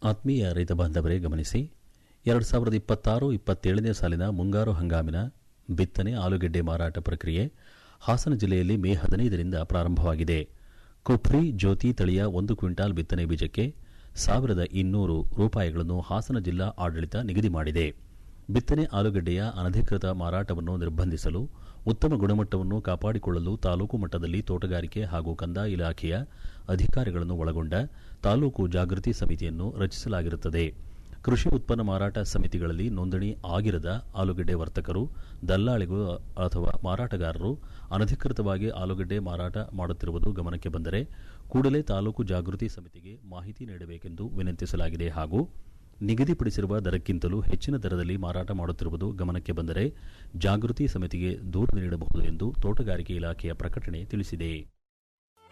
ಆತ್ಮೀಯ ರೈತ ಬಾಂಧವರೇ ಗಮನಿಸಿ ಎರಡು ಸಾವಿರದ ಇಪ್ಪತ್ತಾರು ಇಪ್ಪತ್ತೇಳನೇ ಸಾಲಿನ ಮುಂಗಾರು ಹಂಗಾಮಿನ ಬಿತ್ತನೆ ಆಲೂಗೆಡ್ಡೆ ಮಾರಾಟ ಪ್ರಕ್ರಿಯೆ ಹಾಸನ ಜಿಲ್ಲೆಯಲ್ಲಿ ಮೇ ಹದಿನೈದರಿಂದ ಪ್ರಾರಂಭವಾಗಿದೆ ಕುಫ್ರಿ ಜ್ಯೋತಿ ತಳಿಯ ಒಂದು ಕ್ವಿಂಟಾಲ್ ಬಿತ್ತನೆ ಬೀಜಕ್ಕೆ ಸಾವಿರದ ಇನ್ನೂರು ರೂಪಾಯಿಗಳನ್ನು ಹಾಸನ ಜಿಲ್ಲಾ ಆಡಳಿತ ನಿಗದಿ ಮಾಡಿದೆ ಬಿತ್ತನೆ ಆಲೂಗಡ್ಡೆಯ ಅನಧಿಕೃತ ಮಾರಾಟವನ್ನು ನಿರ್ಬಂಧಿಸಲು ಉತ್ತಮ ಗುಣಮಟ್ಟವನ್ನು ಕಾಪಾಡಿಕೊಳ್ಳಲು ತಾಲೂಕು ಮಟ್ಟದಲ್ಲಿ ತೋಟಗಾರಿಕೆ ಹಾಗೂ ಕಂದಾಯ ಇಲಾಖೆಯ ಅಧಿಕಾರಿಗಳನ್ನು ಒಳಗೊಂಡ ತಾಲೂಕು ಜಾಗೃತಿ ಸಮಿತಿಯನ್ನು ರಚಿಸಲಾಗಿರುತ್ತದೆ ಕೃಷಿ ಉತ್ಪನ್ನ ಮಾರಾಟ ಸಮಿತಿಗಳಲ್ಲಿ ನೋಂದಣಿ ಆಗಿರದ ಆಲೂಗಡ್ಡೆ ವರ್ತಕರು ದಲ್ಲಾಳಿಗಳು ಅಥವಾ ಮಾರಾಟಗಾರರು ಅನಧಿಕೃತವಾಗಿ ಆಲೂಗಡ್ಡೆ ಮಾರಾಟ ಮಾಡುತ್ತಿರುವುದು ಗಮನಕ್ಕೆ ಬಂದರೆ ಕೂಡಲೇ ತಾಲೂಕು ಜಾಗೃತಿ ಸಮಿತಿಗೆ ಮಾಹಿತಿ ನೀಡಬೇಕೆಂದು ವಿನಂತಿಸಲಾಗಿದೆ ಹಾಗೂ ನಿಗದಿಪಡಿಸಿರುವ ದರಕ್ಕಿಂತಲೂ ಹೆಚ್ಚಿನ ದರದಲ್ಲಿ ಮಾರಾಟ ಮಾಡುತ್ತಿರುವುದು ಗಮನಕ್ಕೆ ಬಂದರೆ ಜಾಗೃತಿ ಸಮಿತಿಗೆ ದೂರು ನೀಡಬಹುದು ಎಂದು ತೋಟಗಾರಿಕೆ ಇಲಾಖೆಯ ಪ್ರಕಟಣೆ ತಿಳಿಸಿದೆ